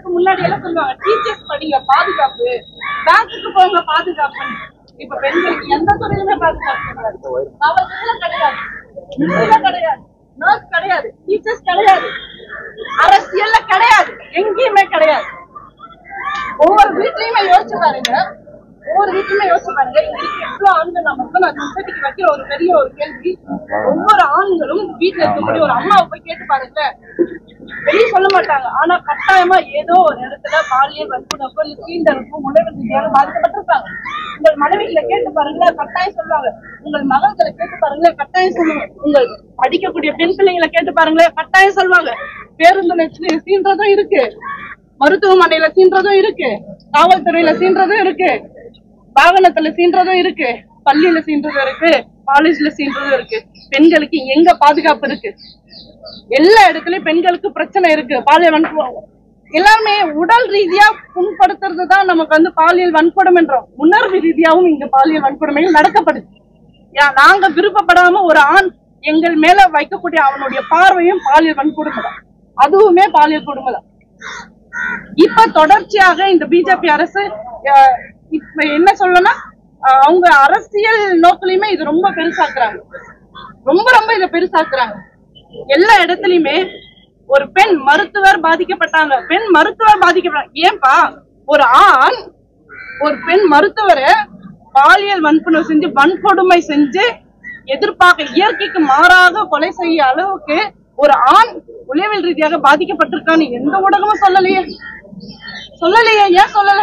அதுக்கு முன்னாடி எல்லாம் சொல்லுவாங்க டீச்சர்ஸ் படிங்க பாதுகாப்பு பேங்க்குக்கு போங்க பாதுகாப்பு இப்ப பெண்களுக்கு எந்த துறையிலுமே பாதுகாப்பு கிடையாது காவல்துறையில கிடையாது மிலிட்டரியில கிடையாது நர்ஸ் கிடையாது டீச்சர்ஸ் கிடையாது அரசியல்ல கிடையாது எங்கேயுமே கிடையாது ஒவ்வொரு வீட்லயுமே யோசிச்சு பாருங்க ஒவ்வொரு வீட்லயுமே யோசிச்சு பாருங்க இங்க இருக்க எவ்வளவு ஆண்கள் நமக்கு நான் சொசைட்டிக்கு வைக்கிற ஒரு பெரிய ஒரு கேள்வி ஒவ்வொரு ஆண்களும் வீட்டுல இருக்கக்கூடிய ஒரு அம்மாவை போய் கேட்டு பாருங்க வெளியே சொல்ல மாட்டாங்க ஆனா கட்டாயமா ஏதோ ஒரு இடத்துல பாலியல் வன்புணர்வு இல்ல தீண்டலுக்கும் உணவு ரீதியாக பாதிக்கப்பட்டிருப்பாங்க உங்கள் மனைவிகளை கேட்டு பாருங்க கட்டாயம் சொல்லுவாங்க உங்கள் மகள்களை கேட்டு பாருங்க கட்டாயம் சொல்லுவாங்க உங்கள் படிக்கக்கூடிய பெண் பிள்ளைங்களை கேட்டு பாருங்களேன் கட்டாயம் சொல்லுவாங்க பேருந்து சீன்றதும் இருக்கு மருத்துவமனையில சீன்றதும் இருக்கு காவல்துறையில சீன்றதும் இருக்கு வாகனத்துல சீன்றதும் இருக்கு பள்ளியில சீன்றதும் இருக்கு காலேஜ்ல சீன்றதும் இருக்கு பெண்களுக்கு எங்க பாதுகாப்பு இருக்கு எல்லா இடத்துலயும் பெண்களுக்கு பிரச்சனை இருக்கு பாலியல் வன்கொடுமை எல்லாருமே உடல் ரீதியா புண்படுத்துறது தான் நமக்கு வந்து பாலியல் வன்கொடுமை என்றோம் உணர்வு ரீதியாவும் இங்க பாலியல் வன்கொடுமைகள் நடக்கப்படுது யா- நாங்க விருப்பப்படாம ஒரு ஆண் எங்கள் மேல வைக்கக்கூடிய அவனுடைய பார்வையும் பாலியல் வன்கொடுமை தான் அதுவுமே பாலியல் கொடுமை தான் இப்ப தொடர்ச்சியாக இந்த பிஜேபி அரசு அஹ், இப்ப என்ன சொல்லணும்னா அஹ், அவங்க அரசியல் நோக்கிலையுமே இது ரொம்ப பெருசாக்குறாங்க ரொம்ப ரொம்ப இதை பெருசாக்குறாங்க எல்லா இடத்துலயுமே ஒரு பெண் மருத்துவர் பாதிக்கப்பட்டாங்க பெண் மருத்துவர் பாதிக்கப்பட்டாங்க ஏன்பா ஒரு ஆண் ஒரு பெண் மருத்துவரை பாலியல் வன்புணர்வு செஞ்சு வன்கொடுமை செஞ்சு எதிர்பார்க்க இயற்கைக்கு மாறாக கொலை செய்ய அளவுக்கு ஒரு ஆண் உளவியல் ரீதியாக பாதிக்கப்பட்டிருக்கான்னு எந்த ஊடகமும் சொல்லலையே சொல்லலையே ஏன் சொல்லல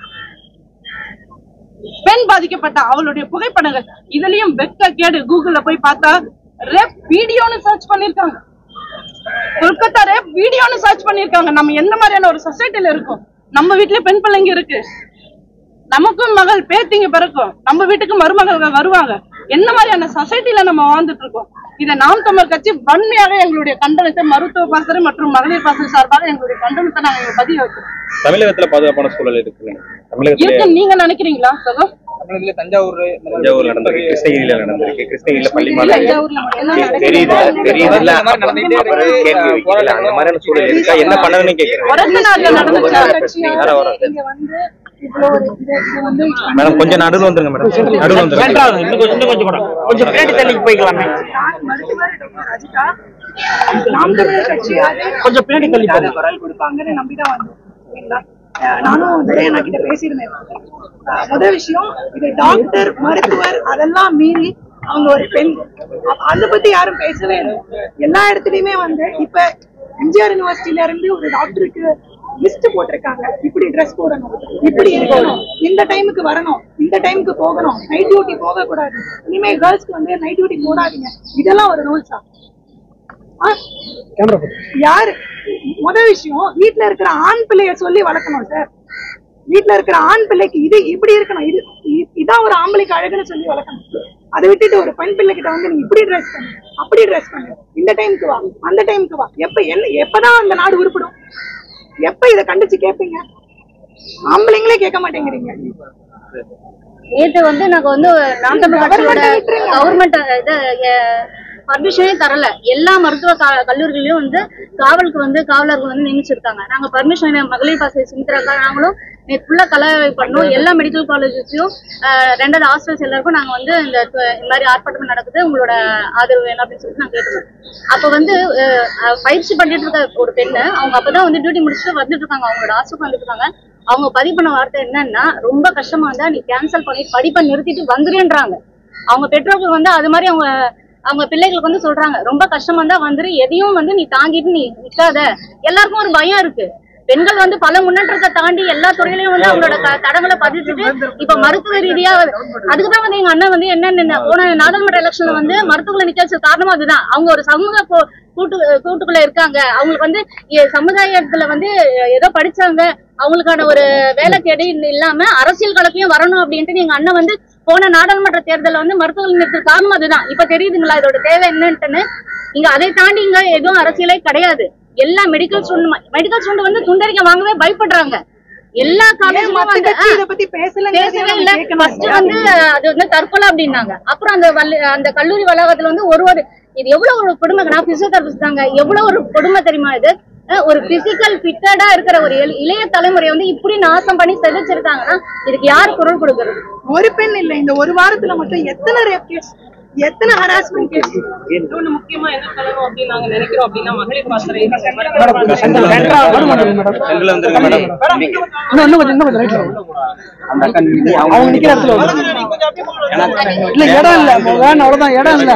பெண் பாதிக்கப்பட்ட அவளுடைய புகைப்படங்கள் இதுலயும் வெக்க கேடு கூகுள்ல போய் பார்த்தா ரேப் வீடியோன்னு சர்ச் பண்ணிருக்காங்க கொல்கத்தா ரேப் வீடியோன்னு சர்ச் பண்ணிருக்காங்க நம்ம எந்த மாதிரியான ஒரு சொசைட்டில இருக்கோம் நம்ம வீட்ல பெண் பிள்ளைங்க இருக்கு நமக்கும் மகள் பேத்திங்க பிறக்கும் நம்ம வீட்டுக்கு மருமகள் வருவாங்க என்ன மாதிரியான சொசைட்டில நம்ம வாழ்ந்துட்டு இருக்கோம் இதை நாம் தமிழர் கட்சி வன்மையாக எங்களுடைய கண்டனத்தை மருத்துவ பாசறை மற்றும் மகளிர் பாசறை சார்பாக எங்களுடைய கண்டனத்தை நாங்க பதிவு வைக்கிறோம் தமிழகத்துல பாதுகாப்பான சூழல் இருக்குங்க தமிழகத்துல இருக்குன்னு நீங்க நினைக்கிறீங்களா சகோ தமிழகத்துல தஞ்சாவூர் இந்த மாதிரி தஞ்சாவூர்ல நடந்திருக்கு கிருஷ்ணகிரியில நடந்திருக்கு கிருஷ்ணகிரியில பள்ளி இல்ல, மாணவர்கள் தஞ்சாவூர்ல மட்டும்தான் நடக்குது. தெரியுது தெரியுதுல்ல இந்த மாதிரி நடந்துட்டே இருக்கு. அப்புறம் கேள்வி வைக்கல அந்த மாதிரியான சூழல் இருக்கா என்ன பண்ணணும்னு கேக்குறேன் ஒரத்த நாள்ல நடந்துச்சா வர வர இங்க வந்து இவ்வளவு ஒரு இது இது வந்து மேடம் கொஞ்சம் நடுவில் வந்துருங்க மேடம் நடுவில் வந்துருங்க இன்னும் கொஞ்சம் இன்னும் கொஞ்சம் கூட கொஞ்சம் பின்னாடி தள்ளி போய்க்கலாமே நான் மருத்துவர் டாக்டர் ரஜிதா நாம் தமிழர் கட்சியாரு கொஞ்சம் பின்னாடி தள்ளி யாரு குரல் கொடுப்பாங்கன்னு நம்பிதான் வந்தோம் சரிங்களா அஹ் நானும் துரையண்ணா கிட்ட பேசியிருந்தேன் அஹ் முதல் விஷயம் இது டாக்டர் மருத்துவர் அதெல்லாம் மீறி அவங்க ஒரு பெண் அப்ப அதை பத்தி யாரும் பேசவே இல்லை எல்லா இடத்துலயுமே வந்து இப்ப எம்ஜிஆர் யூனிவர்சிட்டில இருந்து ஒரு டாக்டருக்கு லிஸ்ட் போட்டிருக்காங்க இப்படி ட்ரெஸ் போடணும் இப்படி இருக்கணும் இந்த டைமுக்கு வரணும் இந்த டைமுக்கு போகணும் நைட் டியூட்டி போக கூடாது இனிமே கேர்ள்ஸ்க்கு வந்து நைட் டியூட்டி போடாதீங்க இதெல்லாம் ஒரு ரூல்ஸா யாரு முதல் விஷயம் வீட்ல இருக்கிற ஆண் பிள்ளைய சொல்லி வளர்க்கணும் சார் வீட்ல இருக்கிற ஆண் பிள்ளைக்கு இது இப்படி இருக்கணும் இது இ- இதான் ஒரு ஆம்பளைக்கு அழகுன்னு சொல்லி வளர்க்கணும் அதை விட்டுட்டு ஒரு பெண் பிள்ளை கிட்ட வந்து நீ இப்படி ட்ரெஸ் பண்ணு அப்படி ட்ரெஸ் பண்ணு இந்த டைம்க்கு வா அந்த டைம்க்கு வா எப்ப என்ன எப்பதான் அந்த நாடு உருப்படும் எப்ப இதை கண்டிச்சு கேட்பீங்க ஆம்பளைங்களே கேட்க மாட்டேங்கிறீங்க நேத்து வந்து நாங்க வந்து நாம் தமிழ் கட்சியோட கவர்மெண்ட் இது பர்மிஷனே தரல எல்லா மருத்துவ கா- கல்லூரிகளையும் வந்து காவலுக்கு வந்து காவலர்கள் வந்து நியமிச்சிருக்காங்க நாங்க பர்மிஷன் மகளிர் பாசை சுமித்ராக்கா நாங்களும் நேற்று ஃபுல்லா கலவை பண்ணோம் எல்லா மெடிக்கல் காலேஜஸ்லயும் ரெண்டாவது ஹாஸ்டல்ஸ் எல்லாருக்கும் நாங்க வந்து இந்த து- இந்த மாதிரி ஆர்ப்பாட்டம் நடக்குது உங்களோட ஆதரவு வேணும் அப்படின்னு சொல்லிட்டு நாங்க கேட்டிருந்தோம் அப்ப வந்து அஹ், அஹ், பயிற்சி பண்ணிட்டு இருக்க ஒரு பெண்ணு அவங்க அப்பதான் வந்து டியூட்டி முடிச்சுட்டு வந்துட்டு இருக்காங்க அவங்களோட ஹாஸ்டலுக்கு வந்துட்டு இருக்காங்க அவங்க பதிவு பண்ண வார்த்தை என்னன்னா ரொம்ப கஷ்டமா இருந்தா நீ கேன்சல் பண்ணி படிப்பை நிறுத்திட்டு வந்துருன்றாங்க அவங்க பெற்றோர்கள் வந்து அது மாதிரி அவங்க அவங்க பிள்ளைகளுக்கு வந்து சொல்றாங்க ரொம்ப கஷ்டமா இருந்தா வந்துரு எதையும் வந்து நீ தாங்கிட்டு நீ நிக்காத எல்லாருக்கும் ஒரு பயம் இருக்கு பெண்கள் வந்து பல முன்னேற்றத்தை தாண்டி எல்லா துறையிலயும் வந்து அவங்களோட க- கடமைகளை பதிச்சுட்டு இப்ப மருத்துவ ரீதியா அதுக்குதான் வந்து எங்க அண்ணன் வந்து என்ன போன நாடாளுமன்ற எலெக்ஷன்ல வந்து மருத்துவர்களை நிக்க வச்ச காரணம் அதுதான் அவங்க ஒரு சமூக கூ- கூட்டு கூட்டுக்குள்ள இருக்காங்க அவங்களுக்கு வந்து எ- சமுதாயத்துல வந்து ஏதோ படிச்சாங்க அவங்களுக்கான ஒரு வேலை தேடி இல்லாம அரசியல் கலக்கையும் வரணும் அப்படின்ட்டு எங்க அண்ணன் வந்து போன நாடாளுமன்ற தேர்தல்ல வந்து மருத்துவர்கள் நிறுத்த காரணம் அதுதான் இப்ப தெரியுதுங்களா இதோட தேவை என்னன்ட்டுன்னு இங்க அதை தாண்டி இங்க எதுவும் அரசியலே கிடையாது எல்லா மெடிக்கல் ஸ்டூடெண்ட் மெடிக்கல் ஸ்டூடெண்ட் வந்து துண்டறிக்கை வாங்கவே பயப்படுறாங்க எல்லா காலேஜும் மத்த வந்து கட்சி ஆ, இதை பத்தி பேசல பேசவே இல்ல ஃபர்ஸ்ட் வந்து அது வந்து தற்கொலை அப்படின்னாங்க அப்புறம் அந்த வல்ல- அந்த கல்லூரி வளாகத்துல வந்து ஒரு ஒரு இது எவ்வளவு ஒரு கொடுமை நான் பிசியோதெரபிஸ்ட் தாங்க எவ்வளவு ஒரு கொடுமை தெரியுமா இது அஹ் ஒரு பிசிக்கல் ஃபிட்டடா இருக்கிற ஒரு இள- இளைய தலைமுறை வந்து இப்படி நாசம் பண்ணி செதைச்சிருக்காங்கன்னா இதுக்கு யார் குரல் கொடுக்கறது ஒரு பெண் இல்ல இந்த ஒரு வாரத்துல மட்டும் எத்தனை ரேப் கேஸ் எத்தனை ஹராஸ்மெண்ட் கேஸ் இன்னொன்னு முக்கியமா என்ன சொல்லணும் அப்படின்னு நாங்க நினைக்கிறோம் அப்படின்னா மகளிர் பாசறை சென்ட்ரா வர மாட்டேங்குது மேடம் செந்தில் வந்துருங்க மேடம் இன்னும் இன்னும் கொஞ்சம் இன்னும் கொஞ்சம் ரைட்ல அவங்க நிக்கிற இடத்துல வந்து. இல்ல இடம் இல்ல வேணும் அவ்வளவுதான் இடம் இல்ல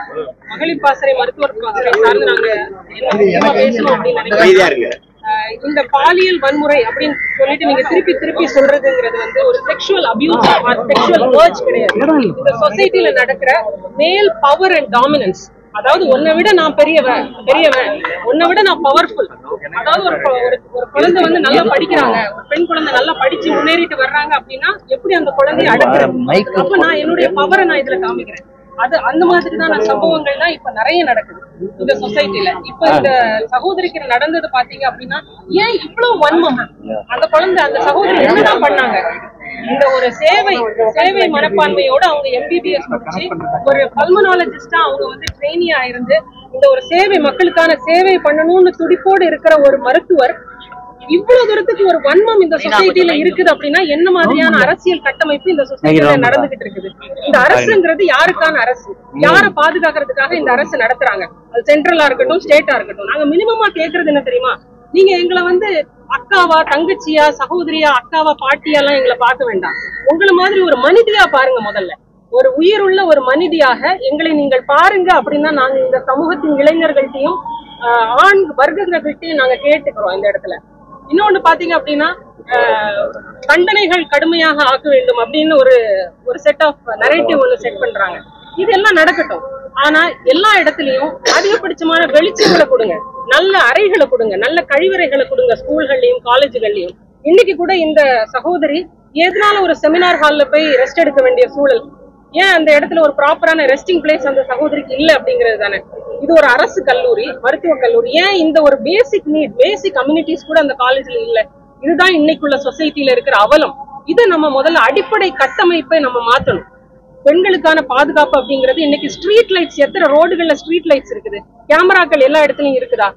மகளிர் பாசறை மருத்துவர் பாசறை சார்ந்து நாங்க என்ன முக்கியமா பேசணும் அப்படின்னு நினைக்கிறோம் ஆஹ் இந்த பாலியல் வன்முறை அப்படின்னு சொல்லிட்டு நீங்க திருப்பி திருப்பி சொல்றதுங்கிறது வந்து ஒரு செக்ஷுவல் அபியூஸ் செக்ஷுவல் வேர்ட்ஸ் கிடையாது இந்த சொசைட்டில நடக்கிற மேல் பவர் அண்ட் டாமினன்ஸ் அதாவது உன்னை விட நான் பெரியவன் பெரியவன் உன்னை விட நான் பவர்ஃபுல் அதாவது ஒரு கொ- ஒரு ஒரு குழந்தை வந்து நல்லா படிக்கிறாங்க ஒரு பெண் குழந்தை நல்லா படிச்சு முன்னேறிட்டு வர்றாங்க அப்படின்னா எப்படி அந்த குழந்தைய அடக்குறது அப்ப நான் என்னுடைய பவரை நான் இதுல காமிக்கிறேன் அது அந்த மாதிரிதான சம்பவங்கள் தான் இப்ப நிறைய நடக்குது இந்த சொசைட்டில இப்ப இந்த சகோதரிக்கு நடந்தது பாத்தீங்க அப்படின்னா ஏன் இவ்வளவு வன்மம் அந்த குழந்தை அந்த சகோதரி என்னதான் பண்ணாங்க இந்த ஒரு சேவை சேவை மனப்பான்மையோட அவங்க எம்பிபிஎஸ் படிச்சு ஒரு பல்மனாலஜிஸ்டா அவங்க வந்து ட்ரெயினியா இருந்து இந்த ஒரு சேவை மக்களுக்கான சேவை பண்ணணும்னு துடிப்போடு இருக்கிற ஒரு மருத்துவர் இவ்வளவு தூரத்துக்கு ஒரு வன்மம் இந்த சொசைட்டில இருக்குது அப்படின்னா என்ன மாதிரியான அரசியல் கட்டமைப்பு இந்த சொசைட்டில நடந்துகிட்டு இருக்குது இந்த அரசுங்கிறது யாருக்கான அரசு யாரை பாதுகாக்கிறதுக்காக இந்த அரசு நடத்துறாங்க அது சென்ட்ரலா இருக்கட்டும் ஸ்டேட்டா இருக்கட்டும் நாங்க மினிமமா கேக்குறது என்ன தெரியுமா நீங்க எங்களை வந்து அக்காவா தங்கச்சியா சகோதரியா அக்காவா பாட்டியாலாம் எங்களை பார்க்க வேண்டாம் உங்களை மாதிரி ஒரு மனிதியா பாருங்க முதல்ல ஒரு உயிருள்ள ஒரு மனிதியாக எங்களை நீங்கள் பாருங்க அப்படின்னா நாங்க இந்த சமூகத்தின் இளைஞர்கள்ட்டையும் ஆஹ், ஆண் வர்க்கங்கள்கிட்டையும் நாங்க கேட்டுக்கிறோம் இந்த இடத்துல இன்னொன்னு பாத்தீங்க அப்படின்னா ஆஹ், தண்டனைகள் கடுமையாக ஆக்க வேண்டும் அப்படின்னு ஒரு ஒரு செட் ஆஃப் நரேட்டிவ் ஒன்று செட் பண்றாங்க இதெல்லாம் நடக்கட்டும் ஆனா எல்லா இடத்துலயும் அதிகபட்சமான வெளிச்சங்களை கொடுங்க நல்ல அறைகளை கொடுங்க நல்ல கழிவறைகளை கொடுங்க ஸ்கூல்கள்லயும் காலேஜுகள்லயும் இன்னைக்கு கூட இந்த சகோதரி எதனால ஒரு செமினார் ஹால்ல போய் ரெஸ்ட் எடுக்க வேண்டிய சூழல் ஏன் அந்த இடத்துல ஒரு ப்ராப்பரான ரெஸ்டிங் பிளேஸ் அந்த சகோதரிக்கு இல்ல அப்படிங்கிறது தானே இது ஒரு அரசு கல்லூரி மருத்துவ கல்லூரி ஏன் இந்த ஒரு பேசிக் நீட் பேசிக் கம்யூனிட்டிஸ் கூட அந்த காலேஜ்ல இல்ல இதுதான் இன்னைக்குள்ள சொசைட்டில இருக்கிற அவலம் இதை நம்ம முதல்ல அடிப்படை கட்டமைப்பை நம்ம மாத்தணும் பெண்களுக்கான பாதுகாப்பு அப்படிங்கிறது இன்னைக்கு ஸ்ட்ரீட் லைட்ஸ் எத்தனை ரோடுகள்ல ஸ்ட்ரீட் லைட்ஸ் இருக்குது கேமராக்கள் எல்லா இடத்துலயும் இருக்குதா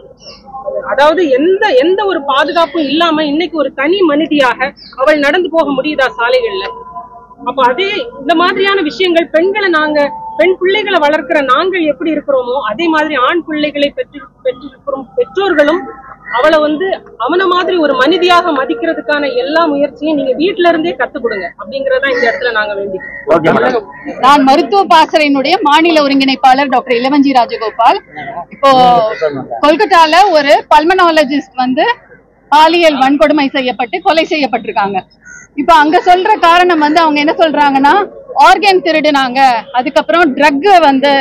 அதாவது எந்த எந்த ஒரு பாதுகாப்பும் இல்லாம இன்னைக்கு ஒரு தனி மனிதியாக அவள் நடந்து போக முடியுதா சாலைகள்ல அப்ப அதே இந்த மாதிரியான விஷயங்கள் பெண்களை நாங்க பெண் பிள்ளைகளை வளர்க்கிற நாங்கள் எப்படி இருக்கிறோமோ அதே மாதிரி ஆண் பிள்ளைகளை பெற்று பெற்றிருக்கிறோம் பெற்றோர்களும் அவளை வந்து அவன மாதிரி ஒரு மனிதியாக மதிக்கிறதுக்கான எல்லா முயற்சியும் நீங்க வீட்ல இருந்தே கத்து கொடுங்க அப்படிங்கறதா இந்த இடத்துல நாங்க வேண்டிக்கிறோம் நான் மருத்துவ பாசறையினுடைய மாநில ஒருங்கிணைப்பாளர் டாக்டர் இளவஞ்சி ராஜகோபால் இப்போ கொல்கத்தால ஒரு பல்மனாலஜிஸ்ட் வந்து பாலியல் வன்கொடுமை செய்யப்பட்டு கொலை செய்யப்பட்டிருக்காங்க இப்போ அங்க சொல்ற காரணம் வந்து அவங்க என்ன சொல்றாங்கன்னா ஆர்கன் திருடுனாங்க அதுக்கப்புறம் ட்ரக் வந்து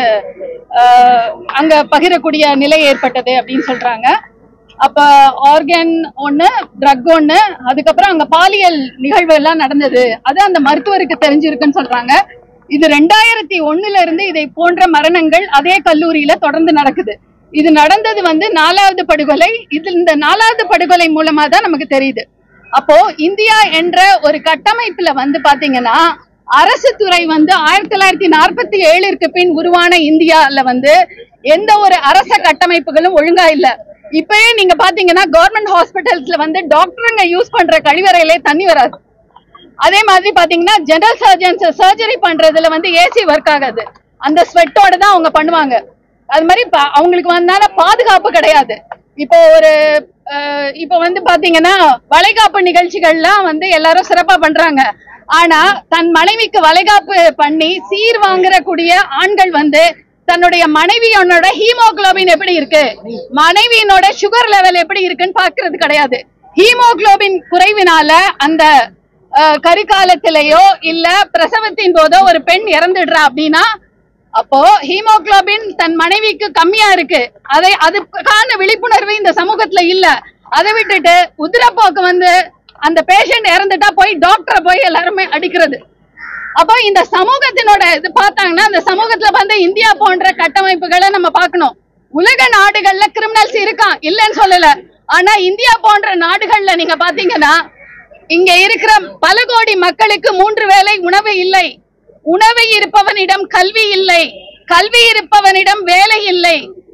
ஆஹ், அங்க பகிரக்கூடிய நிலை ஏற்பட்டது அப்படின்னு சொல்றாங்க அப்ப ஆர்கன் ஒண்ணு ட்ரக் ஒண்ணு அதுக்கப்புறம் அங்க பாலியல் நிகழ்வு எல்லாம் நடந்தது அது அந்த மருத்துவருக்கு தெரிஞ்சிருக்குன்னு சொல்றாங்க இது ரெண்டாயிரத்தி ஒண்ணுல இருந்து இதை போன்ற மரணங்கள் அதே கல்லூரியில தொடர்ந்து நடக்குது இது நடந்தது வந்து நாலாவது படுகொலை இது இந்த நாலாவது படுகொலை மூலமா தான் நமக்கு தெரியுது அப்போ இந்தியா என்ற ஒரு கட்டமைப்புல வந்து பாத்தீங்கன்னா அரசு துறை வந்து ஆயிரத்தி தொள்ளாயிரத்தி நாற்பத்தி ஏழிற்கு பின் உருவான இந்தியால வந்து எந்த ஒரு அரச கட்டமைப்புகளும் ஒழுங்கா இல்ல இப்பயே நீங்க பாத்தீங்கன்னா கவர்மெண்ட் ஹாஸ்பிட்டல்ஸ்ல வந்து டாக்டருங்க யூஸ் பண்ற கழிவறையிலே தண்ணி வராது அதே மாதிரி பாத்தீங்கன்னா ஜெனரல் சர்ஜன்ஸ் சர்ஜரி பண்றதுல வந்து ஏசி ஒர்க் ஆகாது அந்த ஸ்வெட்டோட தான் அவங்க பண்ணுவாங்க அது மாதிரி பா- அவங்களுக்கு வந்தால பாதுகாப்பு கிடையாது இப்போ ஒரு அஹ், இப்போ வந்து பாத்தீங்கன்னா வளைகாப்பு நிகழ்ச்சிகள்லாம் வந்து எல்லாரும் சிறப்பா பண்றாங்க ஆனா தன் மனைவிக்கு வளைகாப்பு பண்ணி சீர் வாங்குற கூடிய ஆண்கள் வந்து தன்னுடைய மனைவியோட ஹீமோகுளோபின் எப்படி இருக்கு மனைவியினோட சுகர் லெவல் எப்படி இருக்குன்னு பாக்குறது கிடையாது ஹீமோகுளோபின் குறைவினால அந்த அஹ், கருக்காலத்திலேயோ இல்ல பிரசவத்தின் போதோ ஒரு பெண் இறந்துடுறா அப்படின்னா அப்போ ஹீமோகுளோபின் தன் மனைவிக்கு கம்மியா இருக்கு அதை அதுக்கான விழிப்புணர்வு இந்த சமூகத்துல இல்ல அதை விட்டுட்டு உதிரப்போக்கு வந்து அந்த பேஷண்ட் இறந்துட்டா போய் டாக்டரை போய் எல்லாருமே அடிக்கிறது அப்போ இந்த சமூகத்தினோட இது பார்த்தாங்கன்னா இந்த சமூகத்துல வந்து இந்தியா போன்ற கட்டமைப்புகளை நம்ம பார்க்கணும் உலக நாடுகள்ல கிரிமினல்ஸ் இருக்கான் இல்லைன்னு சொல்லல ஆனா இந்தியா போன்ற நாடுகள்ல நீங்க பாத்தீங்கன்னா இங்க இருக்கிற பல கோடி மக்களுக்கு மூன்று வேளை உணவு இல்லை உணவு இருப்பவனிடம் கல்வி இல்லை கல்வி இருப்பவனிடம் வேலை இல்லை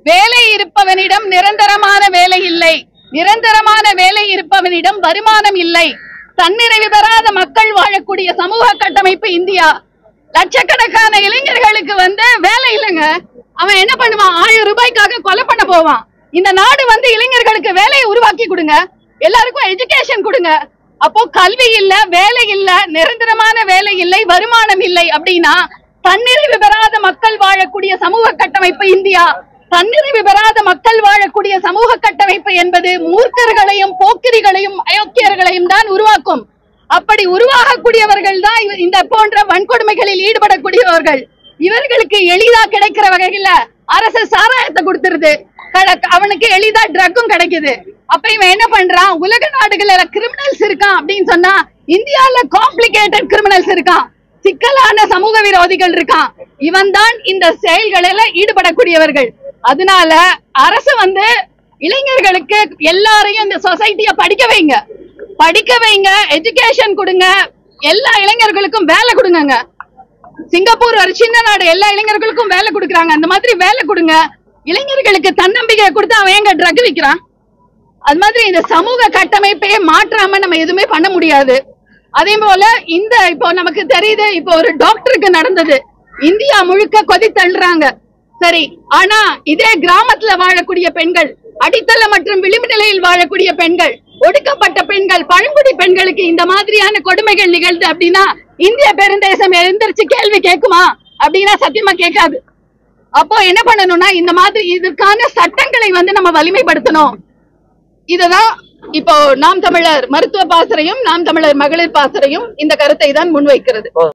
வேலை இருப்பவனிடம் நிரந்தரமான வேலை இல்லை நிரந்தரமான வேலை இருப்பவனிடம் வருமானம் இல்லை தன்னிறைவு பெறாத மக்கள் வாழக்கூடிய சமூக கட்டமைப்பு இந்தியா லட்சக்கணக்கான இளைஞர்களுக்கு வந்து வேலை இல்லைங்க அவன் என்ன பண்ணுவான் ஆயிரம் ரூபாய்க்காக கொலை பண்ண போவான் இந்த நாடு வந்து இளைஞர்களுக்கு வேலையை உருவாக்கி கொடுங்க எல்லாருக்கும் எஜுகேஷன் கொடுங்க அப்போ கல்வி இல்ல வேலை இல்ல நிரந்தரமான வேலை இல்லை வருமானம் இல்லை அப்படின்னா தன்னிறைவு பெறாத மக்கள் வாழக்கூடிய சமூக கட்டமைப்பு இந்தியா தன்னிறைவு பெறாத மக்கள் வாழக்கூடிய சமூக கட்டமைப்பு என்பது மூர்க்கர்களையும் போக்கிரிகளையும் அயோக்கியர்களையும் தான் உருவாக்கும் அப்படி உருவாகக்கூடியவர்கள் தான் இவ- இந்த போன்ற வன்கொடுமைகளில் ஈடுபடக்கூடியவர்கள் இவர்களுக்கு எளிதா கிடைக்கிற வகையில அரசு சாராயத்தை கொடுத்துருது கட- அவனுக்கு எளிதா ட்ரக்கும் கிடைக்குது அப்ப இவன் என்ன பண்றான் உலக நாடுகள்ல கிரிமினல்ஸ் இருக்கான் அப்படின்னு சொன்னா இந்தியால காம்ப்ளிகேட்டட் கிரிமினல்ஸ் இருக்கான் சிக்கலான சமூக விரோதிகள் இருக்கான் இவன் தான் இந்த செயல்களில ஈடுபடக்கூடியவர்கள் அதனால அரசு வந்து இளைஞர்களுக்கு எல்லாரையும் இந்த சொசைட்டிய படிக்க வைங்க படிக்க வைங்க எஜுகேஷன் கொடுங்க எல்லா இளைஞர்களுக்கும் வேலை கொடுங்கங்க சிங்கப்பூர் ஒரு சின்ன நாடு எல்லா இளைஞர்களுக்கும் வேலை கொடுக்குறாங்க அந்த மாதிரி வேலை கொடுங்க இளைஞர்களுக்கு தன்னம்பிக்கை கொடுத்து அவன் எங்க ட்ரக் விக்கிறான் அது மாதிரி இந்த சமூக கட்டமைப்பையே மாற்றாம நம்ம எதுவுமே பண்ண முடியாது அதே போல இந்த இப்போ நமக்கு தெரியுது இப்போ ஒரு டாக்டருக்கு நடந்தது இந்தியா முழுக்க கொதி தள்ளுறாங்க சரி ஆனா இதே கிராமத்துல வாழக்கூடிய பெண்கள் அடித்தள மற்றும் விளிம்பு நிலையில் வாழக்கூடிய பெண்கள் ஒடுக்கப்பட்ட பெண்கள் பழங்குடி பெண்களுக்கு இந்த மாதிரியான கொடுமைகள் நிகழ்து அப்படின்னா இந்திய பெருந்தேசம் எழுந்திருச்சு கேள்வி கேட்குமா அப்படின்னா சத்தியமா கேட்காது அப்போ என்ன பண்ணணும்னா இந்த மாதிரி இதற்கான சட்டங்களை வந்து நம்ம வலிமைப்படுத்தணும் இதுதான் இப்போ நாம் தமிழர் மருத்துவ பாசறையும் நாம் தமிழர் மகளிர் பாசறையும் இந்த கருத்தை தான் முன்வைக்கிறது